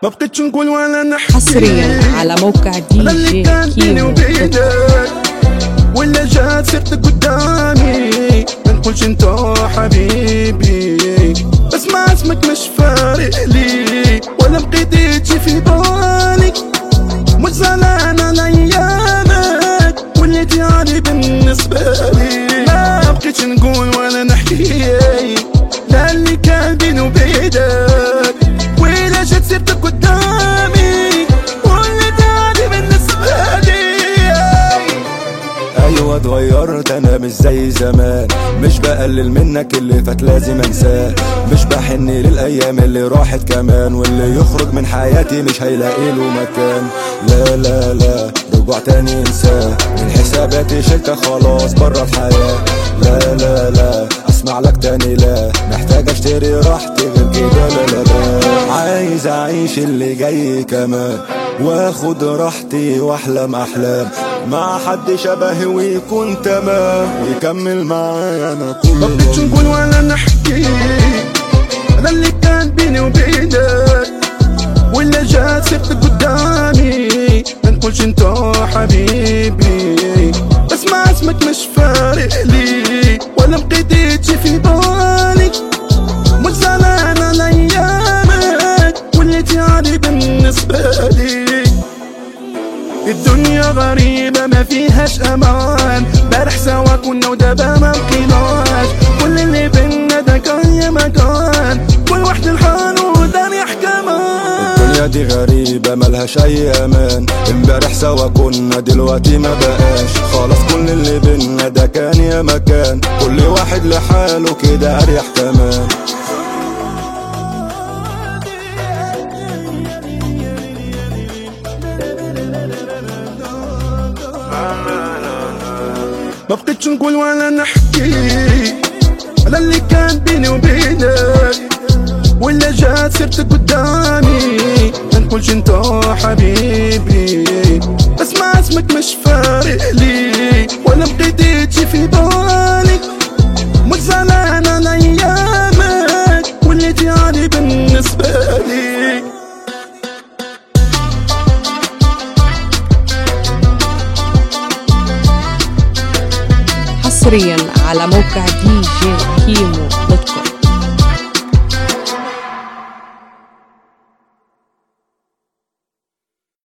ما بقيتش نقول ولا نحكي حصريا على موقع دي انا اللي جي كان بيني كيمو وبينك ولا جات سيرتك قدامي ما نقولش انت حبيبي بس ما اسمك مش فارق لي ولا بقيتي تجي في بالي مش زعلان على ايامك وليتي عادي بالنسبة لي ما بقيتش نقول ولا نحكي لا اللي كان بيني وبينك ولا جات سيرتك قدامي وليتي عادي بالنسبة لي ايوه اتغيرت انا مش زي زمان مش بقلل منك اللي فات لازم انساه مش بحن للايام اللي راحت كمان واللي يخرج من حياتي مش هيلاقي له مكان لا لا لا رجوع تاني انساه من حساباتي شلتها خلاص بره الحياه لا لا لا اسمع لك تاني لا محتاج اشتري راحتي غير كده لا لا لا عايز اعيش اللي جاي كمان واخد راحتي واحلم احلام مع حد شبهي ويكون تمام ويكمل معايا انا كل ما بقيتش يوم نقول ولا نحكي انا اللي كان بيني وبينك ولا جات سيرتك قدامي ما نقولش انت حبيبي بس ما اسمك مش فارق لي ولا بقيتي تجي في بالي مش زعلان على ايامك وليتي عادي بالنسبة لي الدنيا غريبة ما فيهاش امان بارح سوا كنا ودابا ما بقيناش كل اللي بينا ده كان يا مكان كل واحد لحاله وداني كمان الدنيا دي غريبة ملهاش أي أمان امبارح سوا كنا دلوقتي ما بقاش خلاص كل اللي بينا ده كان يا مكان كل واحد لحاله كده أريح كمان ما بقيتش نقول ولا نحكي على اللي كان بيني وبينك ولا جات سيرتك قدامي ما نقولش انت حبيبي بس ما اسمك مش فارق لي ولا بقيتي تجي في بالي مش زعلان على ايامك وليتي عادي بالنسبة لي حصريا على موقع دي جي كيمو دوت كوم